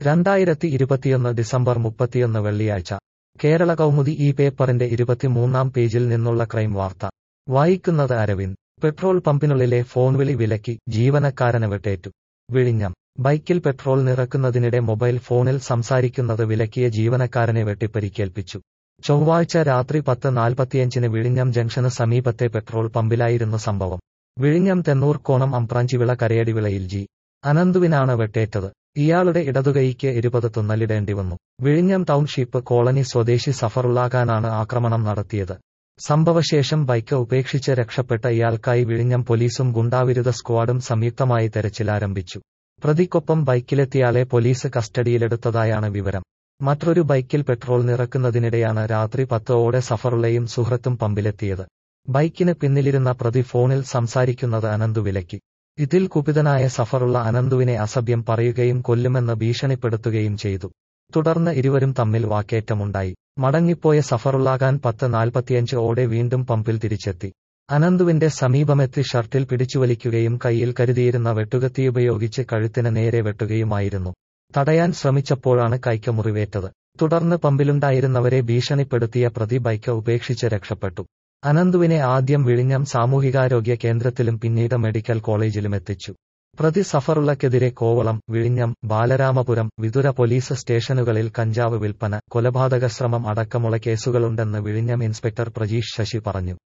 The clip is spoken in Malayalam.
രണ്ടായിരത്തി ഇരുപത്തിയൊന്ന് ഡിസംബർ മുപ്പത്തിയൊന്ന് വെള്ളിയാഴ്ച കേരള കൗമുദി ഈ പേപ്പറിന്റെ ഇരുപത്തിമൂന്നാം പേജിൽ നിന്നുള്ള ക്രൈം വാർത്ത വായിക്കുന്നത് അരവിന്ദ് പെട്രോൾ പമ്പിനുള്ളിലെ ഫോൺ വിളി വിലക്കി ജീവനക്കാരന് വെട്ടേറ്റു വിഴിഞ്ഞം ബൈക്കിൽ പെട്രോൾ നിറക്കുന്നതിനിടെ മൊബൈൽ ഫോണിൽ സംസാരിക്കുന്നത് വിലക്കിയ ജീവനക്കാരനെ വെട്ടിപ്പരിക്കേൽപ്പിച്ചു ചൊവ്വാഴ്ച രാത്രി പത്ത് നാൽപ്പത്തിയഞ്ചിന് വിഴിഞ്ഞം ജംഗ്ഷന് സമീപത്തെ പെട്രോൾ പമ്പിലായിരുന്നു സംഭവം വിഴിഞ്ഞം തെന്നൂർ കോണം അമ്പ്രാഞ്ചിവിള കരയടിവിളയിൽ ജി അനന്തുവിനാണ് വെട്ടേറ്റത് ഇയാളുടെ ഇടതുകൈക്ക് ഇരുപത് തുന്നലിടേണ്ടി വന്നു വിഴിഞ്ഞം ടൗൺഷിപ്പ് കോളനി സ്വദേശി സഫറുള്ളാഖാനാണ് ആക്രമണം നടത്തിയത് സംഭവശേഷം ബൈക്ക് ഉപേക്ഷിച്ച് രക്ഷപ്പെട്ട ഇയാൾക്കായി വിഴിഞ്ഞം പോലീസും ഗുണ്ടാവിരുദ്ധ സ്ക്വാഡും സംയുക്തമായി തെരച്ചിലാരംഭിച്ചു പ്രതിക്കൊപ്പം ബൈക്കിലെത്തിയാളെ പോലീസ് കസ്റ്റഡിയിലെടുത്തതായാണ് വിവരം മറ്റൊരു ബൈക്കിൽ പെട്രോൾ നിറക്കുന്നതിനിടെയാണ് രാത്രി പത്തോടെ സഫറുള്ളയും സുഹൃത്തും പമ്പിലെത്തിയത് ബൈക്കിന് പിന്നിലിരുന്ന പ്രതി ഫോണിൽ സംസാരിക്കുന്നത് അനന്തു വിലക്കി ഇതിൽ കുപിതനായ സഫറുള്ള അനന്തുവിനെ അസഭ്യം പറയുകയും കൊല്ലുമെന്ന് ഭീഷണിപ്പെടുത്തുകയും ചെയ്തു തുടർന്ന് ഇരുവരും തമ്മിൽ വാക്കേറ്റമുണ്ടായി മടങ്ങിപ്പോയ സഫറുള്ളാകാൻ പത്ത് നാൽപ്പത്തിയഞ്ച് ഓടെ വീണ്ടും പമ്പിൽ തിരിച്ചെത്തി അനന്തുവിന്റെ സമീപമെത്തി ഷർട്ടിൽ പിടിച്ചുവലിക്കുകയും കയ്യിൽ കരുതിയിരുന്ന വെട്ടുകത്തിയുപയോഗിച്ച് കഴുത്തിന് നേരെ വെട്ടുകയുമായിരുന്നു തടയാൻ ശ്രമിച്ചപ്പോഴാണ് കൈക്ക് മുറിവേറ്റത് തുടർന്ന് പമ്പിലുണ്ടായിരുന്നവരെ ഭീഷണിപ്പെടുത്തിയ പ്രതി ബൈക്ക് ഉപേക്ഷിച്ച് രക്ഷപ്പെട്ടു അനന്തുവിനെ ആദ്യം വിഴിഞ്ഞം സാമൂഹികാരോഗ്യ കേന്ദ്രത്തിലും പിന്നീട് മെഡിക്കൽ കോളേജിലും എത്തിച്ചു പ്രതി സഫറുള്ളക്കെതിരെ കോവളം വിഴിഞ്ഞം ബാലരാമപുരം വിതുര പോലീസ് സ്റ്റേഷനുകളിൽ കഞ്ചാവ് വിൽപ്പന കൊലപാതക ശ്രമം അടക്കമുള്ള കേസുകളുണ്ടെന്ന് വിഴിഞ്ഞം ഇൻസ്പെക്ടർ പ്രജീഷ് ശശി പറഞ്ഞു